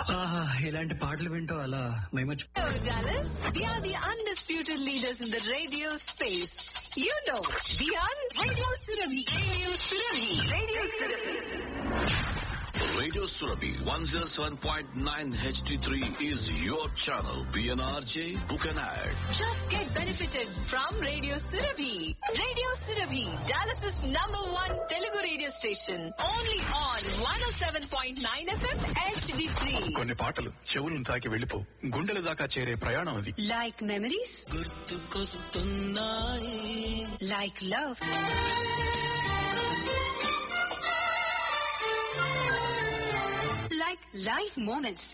ఆహా, ఇలాంటి పాటలు వింటూ అలా మైమర్చి Hello, Dallas. We are the undisputed leaders in the radio space. You know, we are Radio Surabhi. Radio Surabhi. Radio Surabhi. Radio Surabhi 107.9 HD3 is your channel. PNRJ, book an ad. Just get benefited from Radio Surabhi. Radio Surabhi, Dallas's number one Telugu radio station. Only on 107.9 FM HD3. కొన్ని పాటలు చెవులను తాకి వెళ్ళిపో గుండెల దాకా చేరే ప్రయాణం అది Like memories? Like love? Like life moments.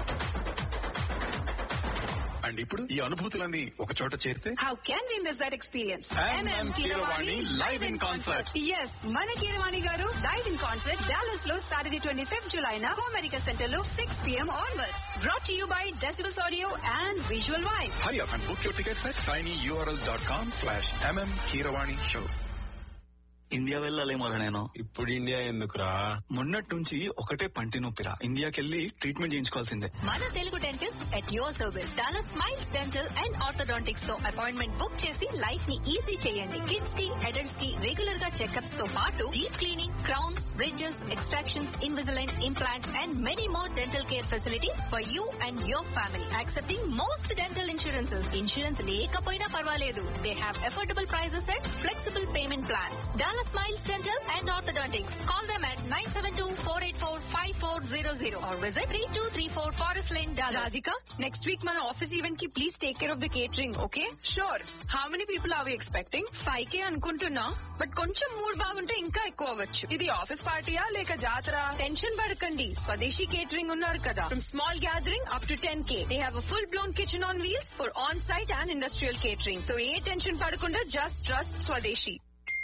And ఇప్పుడు ఈ అనుభూతులన్నీ ఒక చోట చేరితే How can we miss that experience? MM Keeravani live in concert. Yes, మన కీరవాణి గారు లైవ్ ఇన్ కాన్సర్ట్ డాలస్ లో సాటర్డే ట్వంటీ ఫిఫ్త్ జులై నా అమెరికా సెంటర్ లో six PM onwards brought you by decibels audio and visual wife hurry up and book your tickets at tiny URL dot com slash MM Keeravani show India వెళ్ళాలేమోరా నేను ఇప్పుడు India ఎందుకురా మొన్నటి నుంచి ఒకటే పంటి నొప్పిరా ఇండియాకెళ్ళి ట్రీట్మెంట్ చేయించుకోవాల్సిందే మన Telugu dentist at your service చాలా స్మైల్స్ డెంటల్ అండ్ ఆర్థోడాంటిక్స్ తో అపాయింట్మెంట్ బుక్ చేసి లైఫ్ ని ఈజీ చేయండి కిడ్స్ కి అడల్ట్స్ కి రెగ్యులర్ గా చెకప్స్ తో పాటు deep cleaning crowns bridges extractions Invisalign implants and many more dental care facilities for you and your family accepting most dental insurances insurance లేకపోయినా పర్వాలేదు they have affordable prices and flexible payment plans dollar smiles dental and orthodontics call them at nine seven two four eight four five four zero zero or visit three two three four forest line dollar Radhika next week మన office event కి please take care of the catering okay sure how many people are we expecting five K అనుకుంటున్నా but కొంచెం mood బాగుంటే ఇంకా ఎక్కువ అవ్వచ్చు ఇది office పార్టీయా లేక జాతర టెన్షన్ పడకండి స్వదేశీ కేటరింగ్ ఉన్నారు కదా from small gathering up to ten K they have full blown kitchen on wheels for on site and industrial catering so ఏ టెన్షన్ పడకుండా జస్ట్ ట్రస్ట్ స్వదేశీ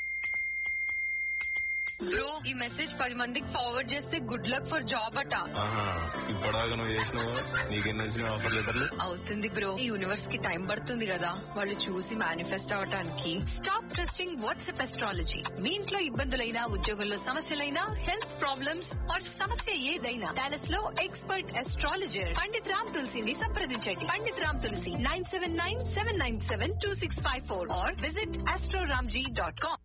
బ్రో ఈ మెసేజ్ పది మందికి ఫార్వర్డ్ చేస్తే గుడ్ లక్ ఫర్ జాబ్ అట ఇప్పటిదాకా నువ్వు చేసినావు నీకెన్ని వచ్చిన ఆఫర్ లెటర్లు అవుతుంది బ్రో ఈ యూనివర్స్ కి టైం పడుతుంది కదా వాళ్ళు చూసి మేనిఫెస్ట్ అవటానికి స్టాప్ ట్రస్టింగ్ వాట్సాప్ ఎస్ట్రాలజీ మీ ఇంట్లో ఇబ్బందులైనా ఉద్యోగంలో సమస్యలైనా హెల్త్ ప్రాబ్లమ్స్ ఆర్ సమస్య ఏదైనా డాలస్ లో ఎక్స్పర్ట్ ఎస్ట్రాలజర్ పండిత్ రామ్ తులసిని సంప్రదించండి Pandit Ram Tulasi nine seven nine seven nine seven two six five four or visit Astroramji dot com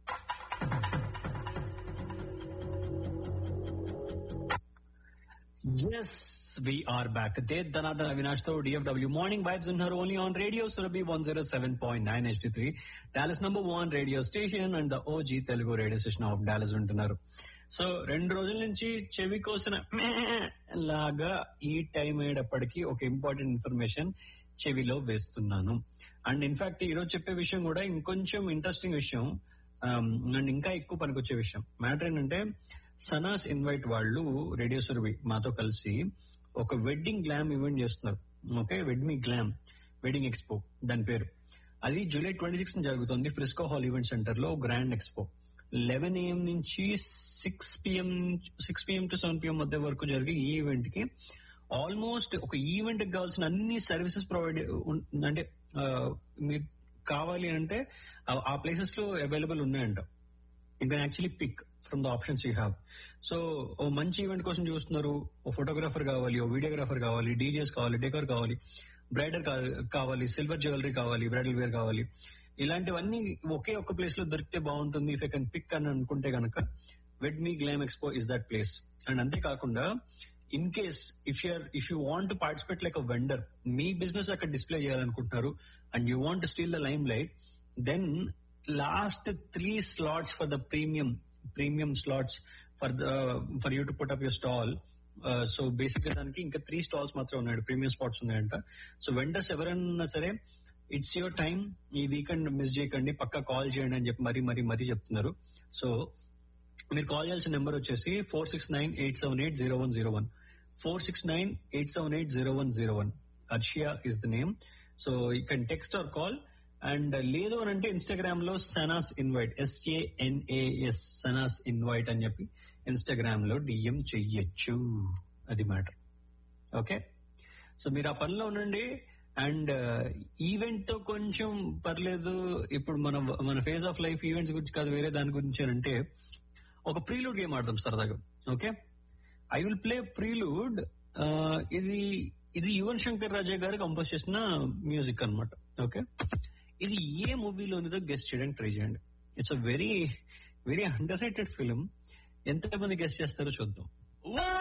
Yes, we are back. Ded Dhanadhan Avinash to DFW Morning Vibes in her only on Radio Surabhi 107.9 HD3, Dallas number one radio station and the OG Telugu radio station of Dallas ఉంటున్నారు so రెండు రోజుల నుంచి చెవి కోసిన లాగా ఈ time అయ్యేటప్పటికి ఒక ఇంపార్టెంట్ ఇన్ఫర్మేషన్ చెవిలో వేస్తున్నాను అండ్ ఇన్ఫాక్ట్ ఈ రోజు చెప్పే విషయం కూడా ఇంకొంచెం ఇంట్రెస్టింగ్ విషయం అండ్ ఇంకా ఎక్కువ పనికొచ్చే విషయం మ్యాటర్ ఏంటంటే సనాస్ ఇన్వైట్ వాళ్ళు రేడియో సురభి మాతో కలిసి ఒక వెడ్డింగ్ గ్లామ్ ఈవెంట్ చేస్తున్నారు okay wed me glam wedding expo దాని పేరు అది జూలై ట్వంటీ సిక్స్ జరుగుతుంది ఫ్రిస్కో హాల్ ఈవెంట్ సెంటర్ లో గ్రాండ్ ఎక్స్పో లెవెన్ ఏఎం నుంచి six PM six PM to seven PM మధ్య వరకు జరిగే ఈ ఈవెంట్ కి ఆల్మోస్ట్ ఒక ఈవెంట్ కి కావాల్సిన అన్ని సర్వీసెస్ ప్రొవైడ్ అంటే ఆ, మీరు కావాలి అంటే ఆ- ఆ ప్లేసెస్ లో అవైలబుల్ ఉన్నాయంట you can actually pick from the options you have so ఓ మంచి ఈవెంట్ కోసం చూస్తున్నారు ఓ ఫోటోగ్రాఫర్ కావాలి ఓ వీడియోగ్రాఫర్ కావాలి డీజేస్ కావాలి డెకర్ కావాలి బ్రైడర్ కావాలి సిల్వర్ జ్యువెలరీ కావాలి బ్రైడల్ వేర్ కావాలి ఇలాంటివన్నీ ఒకే ఒక్క ప్లేస్ లో దొరికితే బాగుంటుంది ఇఫ్ ఐ కెన్ పిక్ అని అనుకుంటే గనక wed me glam expo is that place and అంతేకాకుండా in case if your if you want participate like a vendor మీ బిజినెస్ అక్కడ డిస్ప్లే చేయాలనుకుంటున్నారు and you want steal the limelight then last three slots for the premium premium slots for the for you to put up your stall so basic గా దానికి ఇంకా three stalls మాత్రం ఉన్నాయి premium spots ఉన్నాయంట so vendors ఎవరైనా సరే it's your time ఈ weekend miss చేయకండి పక్కా కాల్ చేయండి అని చెప్పి మరీ మరీ మరీ చెప్తున్నారు సో మీరు కాల్ చేయాల్సిన నెంబర్ వచ్చేసి four six nine eight seven eight zero one zero one four six nine eight seven eight zero one zero one Arshiya is the name so you can text or call and లేదు అని అంటే Instagram లో Sanas invite S A N A S Sanas invite అని చెప్పి Instagram లో DM చెయ్యొచ్చు అది matter okay so మీరు ఆ పనిలో ఉండండి అండ్ ఈవెంట్ తో కొంచెం పర్లేదు ఇప్పుడు మన మన ఫేజ్ ఆఫ్ లైఫ్ ఈవెంట్స్ గురించి కాదు వేరే దాని గురించి అని అంటే ఒక ప్రీలూడ్ గేమ్ ఆడదాం సరదాగా okay I will play prelude ఆ, ఇది ఇది యువన్ శంకర్ రాజా గారు కంపోజ్ చేసిన మ్యూజిక్ అన్నమాట ఓకే ఇది ఏ మూవీలోనిదో గెస్ట్ చేయడానికి ట్రై చేయండి it's a very very underrated film ఎంతమంది గెస్ట్ చేస్తారో చూద్దాం